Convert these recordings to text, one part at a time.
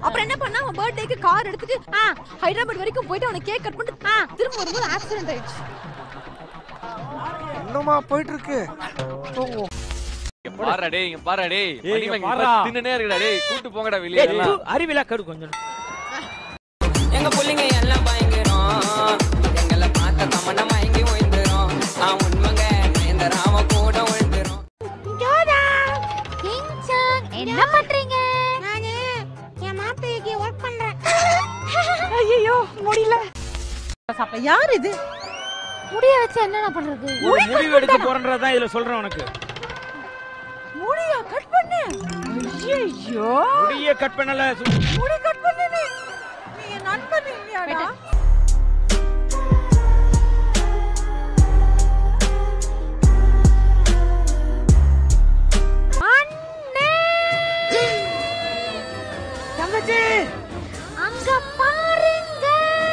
அப்புறம் என்ன பண்ணா அவன் பர்த்டேக்கு கார் எடுத்துட்டு ஆ ஹைதராபாத் வரைக்கும் போயிட்டு அவனை கேக் கட் பண்ணிட்டு ஆ திரும்ப வரும்போது ஆக்சிடென்ட் ஆயிடுச்சு இன்னுமா போயிட்டு இருக்கு தூங்குவோம் இங்க பாருடா டேய் இங்க பாருடா டேய் ஏய், இங்க மணிமேக பாருடா. இப்ப தின்னுனே இருக்குடா டேய் கூட்டு போங்கடா வெளிய எல்லாம். அறிவிலா கடு கொஞ்சம் எங்க புள்ளைங்க எல்லாம் பயங்கரம் எங்களை பார்த்த தமண்ட மயங்கி ஓய்ந்துரும் நான் உண்மைங்க இந்த ராம கூட விழுந்துரும் என்ன பண்றீங்க நானு என் மாப்பிள்ளைக்கு ஒர்க் பண்றேன் ஐயோ முடியல சாப்பிட யார் இது முடிய வச்சு என்னடா பண்றது ஒரு முடிவு எடுக்க போறன்றதான் இதுல சொல்றேன் உனக்கு முடியா கட் பண்ணு ஐயோ முடிய கட் பண்ணல சு- முடி கட் பண்ணு நீ நீ என் நண்பன் இல்லையாடா தங்கச்சி அங்க பாருங்க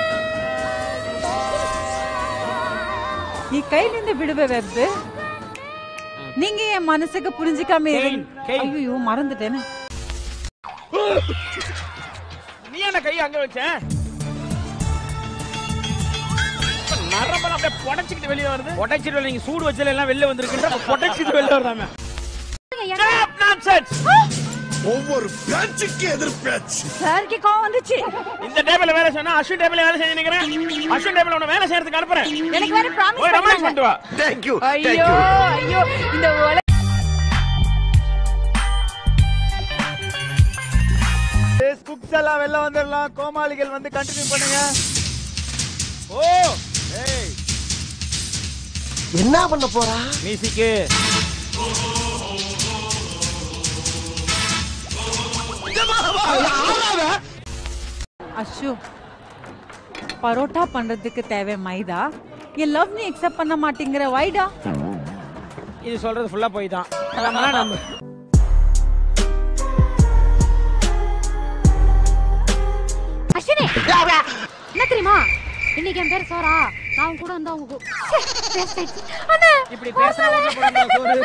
ಈ ಕೈಲಿಂದ ಬಿಡುವೆ ವೆಬ್ ನಿಂಗೆ ಮನಸ್ಸಿಗೆ ಪುರಿಂಜಿಕಾಮೆ ಕೈಲ್, ಕೈಲ್. ಅಯ್ಯೋ ಮறந்துட்டேனே நீ என்ன கையை அங்க வச்ச நரம்பெல்லாம் அப்படியே புடைச்சிக்கிட்டு வெளியே வருது புடைச்சிட்டு நீங்க சூடு வச்சல எல்லாம் வெளில வந்திருக்குன்ற புடைச்சிட்டு வெளில வருதாமே Stop nonsense! ஒவ்வொரு பேச்சுக்கு எதிர் பேச்சு சாருக்கு கோவம் வந்துச்சு இந்த டேபிள்ல வேலை செய்யணும் அஸ்வின் டேபிள்ல வேலை செய்ய நினைக்கிறேன் அஸ்வின் டேபிள்ல உன்னை வேலை செய்யறதுக்கு அனுப்புறேன் எனக்கு வேற போய் ரமேஷ் ப்ராமிஸ் பண்ணிட்டு வா தேங்க்யூ ஐயோ ஐயோ இந்த ஒல குக்ஸ் எல்லாம் வெளில வந்துடலாம் கோமாளிகள் வந்து கண்டினியூ பண்ணுங்க ஓ ஏய் என்ன பண்ண போறா மியூசிக்கு அஷு பரோட்டா பண்றதுக்கு தேவை மைதா என் லவ் நீ அக்செப்ட் பண்ண மாட்டேங்கிற வைடா இது சொல்றது ஃபுல்லா போய் தான் நம்மலாம் நம்ம அஸ்வினி என்ன தெரியுமா இன்னைக்கு என் பேர் சோரா நான் உன் கூட வந்து அவங்க அண்ணா இப்படி பேசுற உள்ள போடுங்க சோறு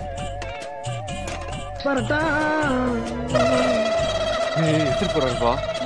ஏய், எடுத்துட்டு போறாருப்பா